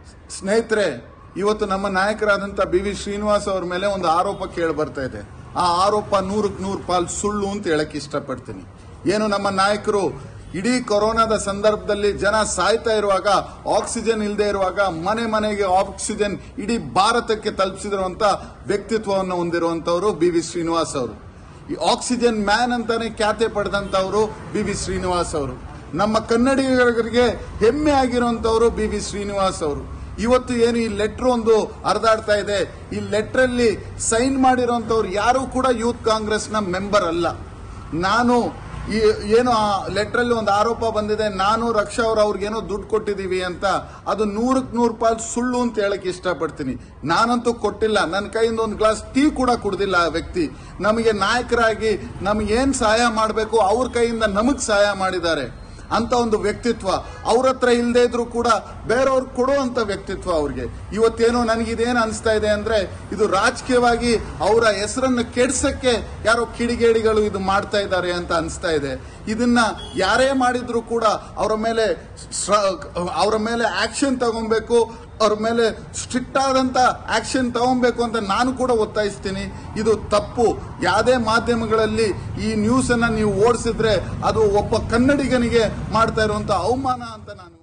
ಸ್ನೇಹಿತರೆ ಇವತ್ತು ನಮ್ಮ ನಾಯಕರಾದಂತ ಬಿ ವಿ ಶ್ರೀನಿವಾಸ್ ಅವ್ರ ಮೇಲೆ ಒಂದು ಆರೋಪ ಕೇಳಿ ಬರ್ತಾ ಇದೆ ಆ ಆರೋಪ ನೂರಕ್ಕೆ ನೂರು ಪಾಲ್ ಸುಳ್ಳು ಅಂತ ಹೇಳಕ್ ಇಷ್ಟಪಡ್ತೀನಿ ಏನು ನಮ್ಮ ನಾಯಕರು ಇಡೀ ಕೊರೋನಾದ ಸಂದರ್ಭದಲ್ಲಿ ಜನ ಸಾಯ್ತಾ ಇರುವಾಗ ಆಕ್ಸಿಜನ್ ಇಲ್ಲದೆ ಇರುವಾಗ ಮನೆ ಮನೆಗೆ ಆಕ್ಸಿಜನ್ ಇಡೀ ಭಾರತಕ್ಕೆ ತಲುಪಿಸಿರುವಂತ ವ್ಯಕ್ತಿತ್ವವನ್ನು ಹೊಂದಿರುವಂತವರು ಬಿ ವಿ ಶ್ರೀನಿವಾಸ್ ಅವರು ಈ ಆಕ್ಸಿಜನ್ ಮ್ಯಾನ್ ಅಂತಾನೆ ಖ್ಯಾತೆ ಪಡೆದಂತವರು ಬಿ ವಿ ಶ್ರೀನಿವಾಸ್ ಅವರು ನಮ್ಮ ಕನ್ನಡಿಗರಿಗೆ ಹೆಮ್ಮೆ ಆಗಿರುವಂತವರು ಬಿ ವಿ ಶ್ರೀನಿವಾಸ್ ಅವರು ಇವತ್ತು ಏನು ಈ ಲೆಟರ್ ಒಂದು ಹರಿದಾಡ್ತಾ ಇದೆ ಈ ಲೆಟರ್ ಅಲ್ಲಿ ಸೈನ್ ಮಾಡಿರುವಂತವ್ರು ಯಾರು ಕೂಡ ಯೂತ್ ಕಾಂಗ್ರೆಸ್ನ ಮೆಂಬರ್ ಅಲ್ಲ ನಾನು ಈ ಏನು ಆ ಲೆಟರ್ ಅಲ್ಲಿ ಒಂದು ಆರೋಪ ಬಂದಿದೆ ನಾನು ರಕ್ಷಾ ಅವ್ರು ಅವ್ರಿಗೇನೋ ದುಡ್ಡು ಕೊಟ್ಟಿದೀವಿ ಅಂತ ಅದು ನೂರಕ್ಕೆ ನೂರು ರೂಪಾಯಿ ಸುಳ್ಳು ಅಂತ ಹೇಳಕ್ ಇಷ್ಟಪಡ್ತೀನಿ ನಾನಂತೂ ಕೊಟ್ಟಿಲ್ಲ ನನ್ನ ಕೈಯಿಂದ ಒಂದು ಗ್ಲಾಸ್ ಟೀ ಕೂಡ ಕುಡ್ದಿಲ್ಲ ಆ ವ್ಯಕ್ತಿ ನಮಗೆ ನಾಯಕರಾಗಿ ನಮ್ಗೆ ಏನ್ ಸಹಾಯ ಮಾಡಬೇಕು ಅವ್ರ ಕೈಯಿಂದ ನಮಗ್ ಸಹಾಯ ಮಾಡಿದ್ದಾರೆ ಅಂತ ಒಂದು ವ್ಯಕ್ತಿತ್ವ ಅವ್ರ ಹತ್ರ ಇಲ್ಲದೆ ಇದ್ರು ಕೂಡ ಬೇರೆಯವ್ರು ಕೊಡುವಂತ ವ್ಯಕ್ತಿತ್ವ ಅವ್ರಿಗೆ ಇವತ್ತೇನೋ ನನಗಿದೇನು ಅನಿಸ್ತಾ ಇದೆ ಅಂದ್ರೆ ಇದು ರಾಜಕೀಯವಾಗಿ ಅವರ ಹೆಸರನ್ನು ಕೆಡ್ಸಕ್ಕೆ ಯಾರೋ ಕಿಡಿಗೇಡಿಗಳು ಇದು ಮಾಡ್ತಾ ಇದ್ದಾರೆ ಅಂತ ಅನಿಸ್ತಾ ಇದೆ ಇದನ್ನ ಯಾರೇ ಮಾಡಿದ್ರು ಕೂಡ ಅವರ ಮೇಲೆ ಸ್ರ- ಅವರ ಮೇಲೆ ಆಕ್ಷನ್ ತಗೊಬೇಕು ಅವ್ರ ಮೇಲೆ ಸ್ಟ್ರಿಕ್ಟ್ ಆದಂತ ಆಕ್ಷನ್ ತಗೊಬೇಕು ಅಂತ ನಾನು ಕೂಡ ಒತ್ತಾಯಿಸ್ತೀನಿ ಇದು ತಪ್ಪು ಯಾವುದೇ ಮಾಧ್ಯಮಗಳಲ್ಲಿ ಈ ನ್ಯೂಸ್ ಅನ್ನ ನೀವು ಓಡಿಸಿದ್ರೆ ಅದು ಒಬ್ಬ ಕನ್ನಡಿಗನಿಗೆ ಮಾಡ್ತಾ ಇರುವಂತ ಅವಮಾನ ಅಂತ ನಾನು